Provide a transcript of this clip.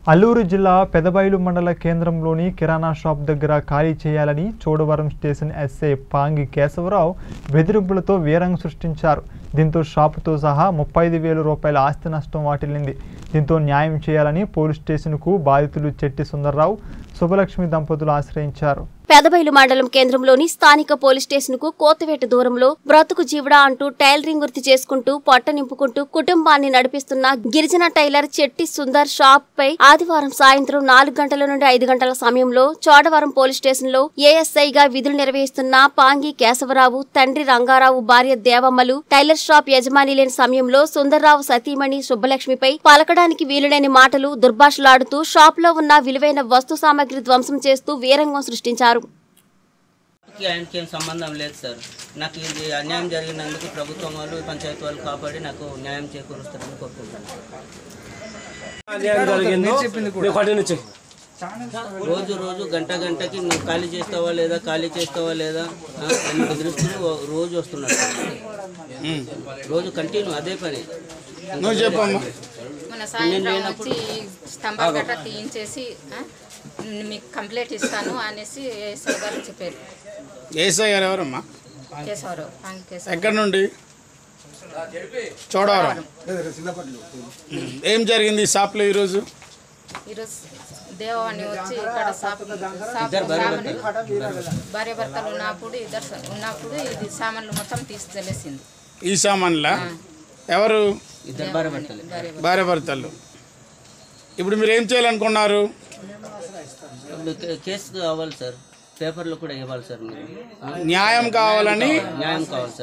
అల్లూరు జిల్లా పెదబైలు మండల కేంద్రంలోని కిరాణా షాప్ దగ్గర ఖాళీ చేయాలని చోడవరం స్టేషన్ ఎస్ఐ పాంగి కేశవరావు బెదిరింపులతో వీరంగం సృష్టించారు దీంతో షాపుతో సహా ముప్పై ఐదు వేల రూపాయల ఆస్తి నష్టం వాటిల్లింది దీంతో న్యాయం చేయాలని పోలీస్ స్టేషన్కు బాధితులు చెట్టి సుందర్రావు శుభలక్ష్మి దంపతులు ఆశ్రయించారు పెదబైలు మండలం కేంద్రంలోని స్థానిక పోలీస్ స్టేషన్ కు కోతవేట దూరంలో బ్రతుకు జీవుడా అంటూ టైలరింగ్ వృత్తి చేసుకుంటూ పొట్ట నింపుకుంటూ కుటుంబాన్ని నడిపిస్తున్న గిరిజన టైలర్ చెట్టి సుందర్ షాప్ పై ఆదివారం సాయంత్రం నాలుగు గంటల నుండి ఐదు గంటల సమయంలో చోడవరం పోలీస్ స్టేషన్ లో ఏఎస్ఐగా విధులు నిర్వహిస్తున్న పాంగి కేశవరావు తండ్రి రంగారావు భార్య దేవమ్మలు టైలర్ షాప్ యజమాని లేని సమయంలో సుందర్రావు సతీమణి సుబ్బలక్ష్మిపై పలకడానికి వీలులేని మాటలు దుర్భాషలాడుతూ షాప్ లో ఉన్న విలువైన వస్తు సామాగ్రి ధ్వంసం చేస్తూ వీరంగం సృష్టించారు కి ఆయనకి ఏం సంబంధం లేదు సార్ నాకు ఇది అన్యాయం జరిగినందుకు ప్రభుత్వం వాళ్ళు పంచాయతీ వాళ్ళు కాపాడి నాకు న్యాయం చేకూరుస్తారని కోరుకుంటున్నాను అన్యాయం జరిగిందో నీకు అటు నుంచి రోజు రోజు గంట గంటకి నువ్వు ఖాళీ చేస్తావా లేదా ఖాళీ చేస్తావా లేదా ఆ, అని బెదిరిస్తూ రోజు వస్తున్నారు రోజు కంటిన్యూ అదే పని నువ్వు చెప్పమ్మా మన సాయంత్రం వచ్చి స్తంభాలు గట్రా తీయించేసి ఆ, మీకు కంప్లైంట్ ఇస్తాను అనేసి ఎస్ఐ గారు చెప్పారు ఏసఐ గారు ఎవరమ్మా కేశవరావు పాంగి కేశవరావు ఎక్కడి నుండి చూడవరం ఏం జరిగింది ఈ షాప్లో ఈరోజు ఈరోజు దేవవాణి వచ్చి ఇక్కడ షాప్ షాప్ సామాన్లు భార్య భర్తలు ఉన్నప్పుడు ఇద్దరు స- ఉన్నప్పుడు ఇది సామాన్లు మొత్తం తీసి తెలిసింది ఈ సామాన్లా ఎవరు ఇద్దరు భార్య భర్తలే భార్య భార్య భర్తలు ఇప్పుడు మీరు ఏం చేయాలనుకున్నారు ఇప్పుడు కే- కేసు కావాలి సార్ పేపర్లో కూడా ఇవ్వాలి సార్ మీరు ఆ, న్యాయం కావాలని న్యాయం కావాలి సార్